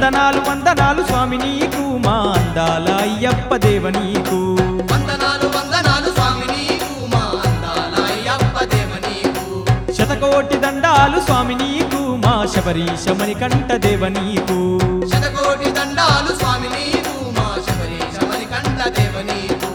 వందనాలు వందనాలు స్వామి నీకు మా అందాల అయ్యప్ప దేవ నీకు వందనాలు వందనాలు స్వామి నీకు మా అందాల అయ్యప్ప దేవ నీకు శతకోటి దండాలు స్వామి నీకు మా శబరీశ మణికంఠ దేవ నీకు శతకోటి దండాలు స్వామి నీకు మా శబరీశ మణికంఠ దేవ నీకు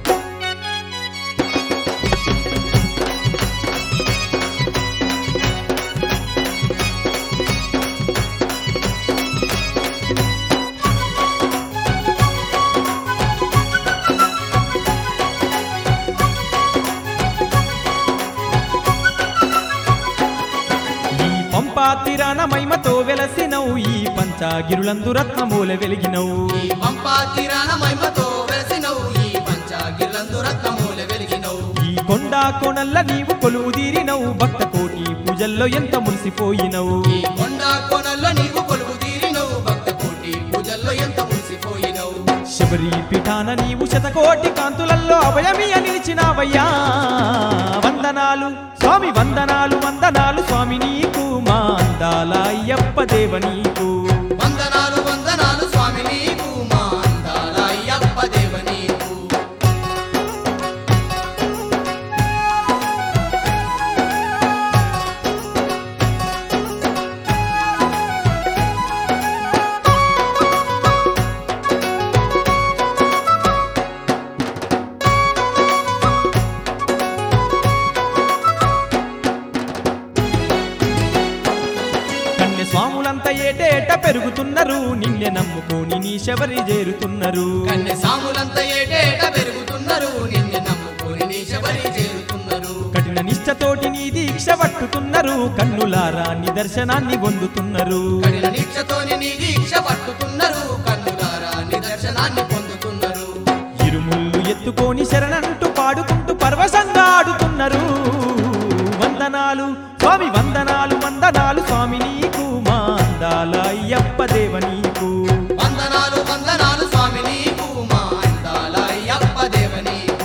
ఈ పంపా తిరాన మహిమతో వెలసినవు ఈ పంచాగిరులందు రత్నమూల వెలిగినవు ఈ పంపా తీరాన మహిమతో వెలసినవు ఈ పంచాగిర్లందు రత్నమూల వెలిగినవు ఈ కొండ కొనల్ల నీవు కొలువు తీరినవు భక్త కోటి పూజల్లో ఎంత మురిసిపోయినవు ఈ కొండ కోనల్లో నీవు కొలువు తీరినవు భక్త కోటి పూజల్లో ఎంత మురిసిపోయినవు శబరి పీఠాన నీవు శతకోటి కాంతులల్లో అభయమియ నిలిచినావయ్యా వందనాలు స్వామి వందనాలు వందనాలు స్వామి నీకు మా అందాల అయ్యప్ప దేవ నీకు వందనాలు వందనాలు స్వామి నీకు మా అందాల అయ్యప్ప దేవ నీకు కన్య స్వాములంతా ఏటేట పెరుగుతున్నారు నిన్నే నమ్ముకొని నీ శబరి చేరుతున్నారు కన్నె సాములంతా ఏటేట పెరుగుతున్నారు నిన్ను నమ్ముకొని నీ శబరి చేరుతున్నారు కఠిన నిష్టతోటి నీ దీక్ష పట్టుతున్నారు కన్నులారా నీ దర్శనాన్ని పొందుతున్నారు కడిల దీక్షతోని నీ దీక్ష పట్టుతున్నారు కన్నులారా నిదర్శనాన్ని పొందుతున్నారు ఇరుముళ్ళు ఎత్తుకొని శరణంటూ పాడుకుంటూ పరవశంగా ఆడుతున్నారు వందనాలు స్వామి వందనాలు వందనాలు స్వామి నీకు మా అందాల అయ్యప్ప దేవ నీకు వందనాలు వందనాలు స్వామి నీకు మా అందాల అయ్యప్ప దేవ నీకు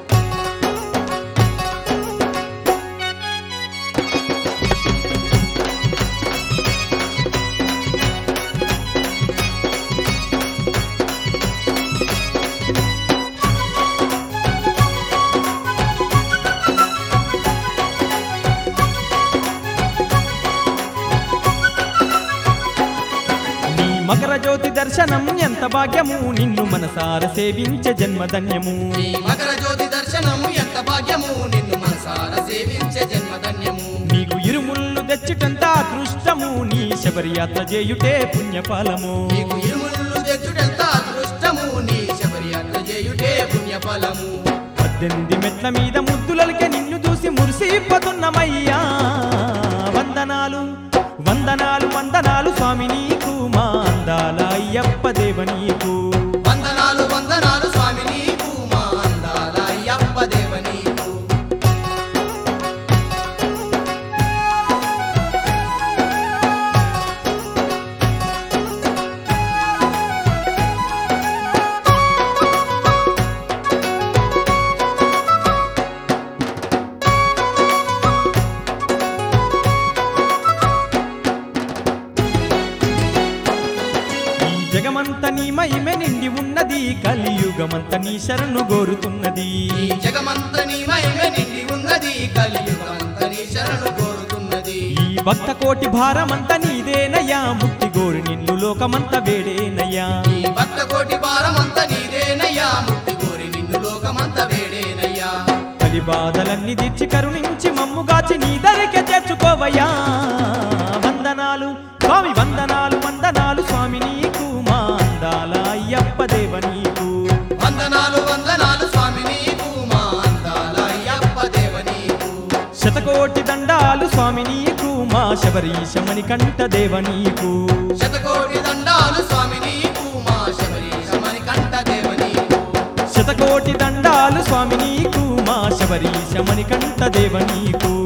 నీ మకర జ్యోతి దర్శనం ఎంత భాగ్యము నిన్ను మనసార సేవించే జన్మధన్యము నీ మకర జ్యోతి దర్శనము ఎంత భాగ్యము నిన్ను మనసార సేవించే జన్మధన్యము నీకు ఇరుముళ్ళు తెచ్చుటంత అదృష్టము నీ శబరి యాత్ర చేయుటే పుణ్యఫలము నీకు ఇరుములు తెచ్చుటెంత అదృష్టము నీ శబరి అట్ల చేయుటే పుణ్యఫలము పద్దెనిమిది మెట్ల మీద ముద్దులకే నిన్ను చూసి మురిసిపోతున్నమయ్యా వందనాలు వందనాలు వందనాలు స్వామి నీకు మా అందాల అయ్యప్ప దేవ నీకు వందనాలు వందనాలు స్వామి నీకు మా అందాల అయ్యప్ప దేవ నీకు ఈ జగమంత నీ మహిమ నిండి ఉన్నది కలియుగమంత నీ శరణు గోరుతున్నది ఈ జగమంత నీ మహిమ నిండి ఉన్నది కలియుగమంత నీ శరణు కోరుతున్నది ఈ భక్త కోటి భారమంత నీదేనయ్యా ముక్తి గోరు నిన్ను లోకమంత వేడేనయ్యా ఈ భక్త కోటి భారమంత నీదేనయ్యా ముక్తి కోరి నిన్ను లోకమంత వేడేనయ్యా కలి బాధలన్నీ తీర్చి కరుణించి మమ్ముగాచి నీ దరికే చేర్చుకోవయ్యా వందనాలు స్వామి వందనాలు వందనాలు స్వామి నీకు మా అందాల అయ్యప్ప దేవ నీకు వందనాలు వందనాలు స్వామి నీకు మా అందాల అయ్యప్ప దేవ నీకు శతకోటి దండాలు స్వామి నీకు మా శబరీశ మణికంఠ దేవ నీకు శతకోటి దండాలు స్వామి నీకు మా శబరీశ మణికంఠ దేవ నీకు శతకోటి దండాలు స్వామి నీకు మా శబరీశ మణికంఠ దేవ నీకు